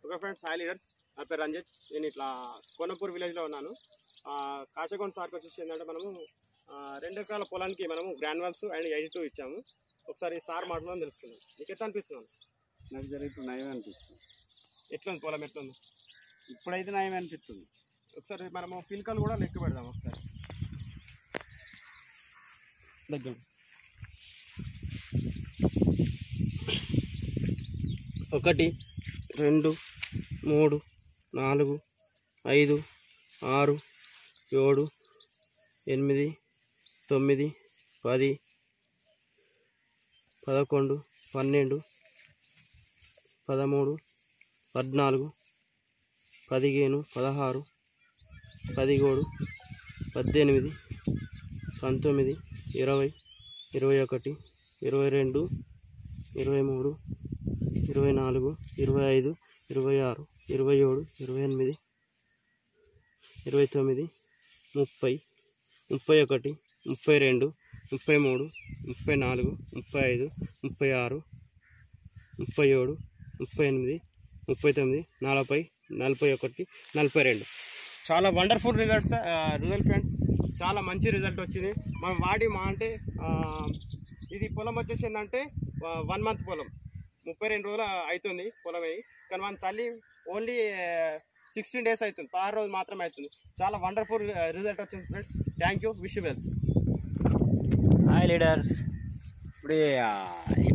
okay friends hi leaders నా పేరు రంజిత్ నేను ఇట్లా కోనపూర్ విలేజ్లో ఉన్నాను ఆ, కాచకొండ సార్కి వచ్చేసి ఏంటంటే మనము ఆ, రెండు ఎకరాల పొలానికి మనము గ్రాన్యువల్స్ అండ్ ఎయిటీ టూ ఇచ్చాము ఒకసారి సార్ మాటలో తెలుసుకుందాం మీకు ఎట్లా అనిపిస్తుంది నాకు జర ఇప్పుడు నయం అనిపిస్తుంది ఎట్లుంది పొలం ఎట్లుంది ఇప్పుడైతే నయం అనిపిస్తుంది ఒకసారి మనము పిలకలు కూడా లెక్క పెడదాం ఒకసారి దగ్గర ఒకటి రెండు మూడు నాలుగు ఐదు ఆరు ఏడు ఎనిమిది తొమ్మిది పది పదకొండు పన్నెండు పదమూడు పద్నాలుగు పదిహేను పదహారు పదిహేడు పద్దెనిమిది పంతొమ్మిది ఇరవై ఇరవై ఒకటి ఇరవై రెండు ఇరవై మూడు ఇరవై నాలుగు ఇరవై ఐదు ఇరవై ఆరు ఇరవై ఏడు ఇరవై ఎనిమిది ఇరవై తొమ్మిది ముప్పై ముప్పై ఒకటి ముప్పై రెండు ముప్పై మూడు ముప్పై నాలుగు ముప్పై ఐదు ముప్పై ఆరు ముప్పై ఏడు ముప్పై ఎనిమిది ముప్పై తొమ్మిది నలభై నలభై ఒకటి నలభై రెండు చాలా వండర్ఫుల్ రిజల్ట్స్ రిజల్ట్ ఫ్రెండ్స్ చాలా మంచి రిజల్ట్ వచ్చింది మనం వాడి మా అంటే ఆ, ఇది పొలం వచ్చేసి ఏంటంటే వన్ మంత్ పొలం ముప్పై రెండు రోజులు అవుతుంది పొలం అయ్యి కానీ మన చల్లి ఓన్లీ సిక్స్టీన్ డేస్ అవుతుంది పదహారు రోజులు మాత్రమే అవుతుంది చాలా వండర్ఫుల్ రిజల్ట్ వచ్చింది friends thank you wish wealth hi leaders ఇప్పుడు ఈ, ఆ, ఈ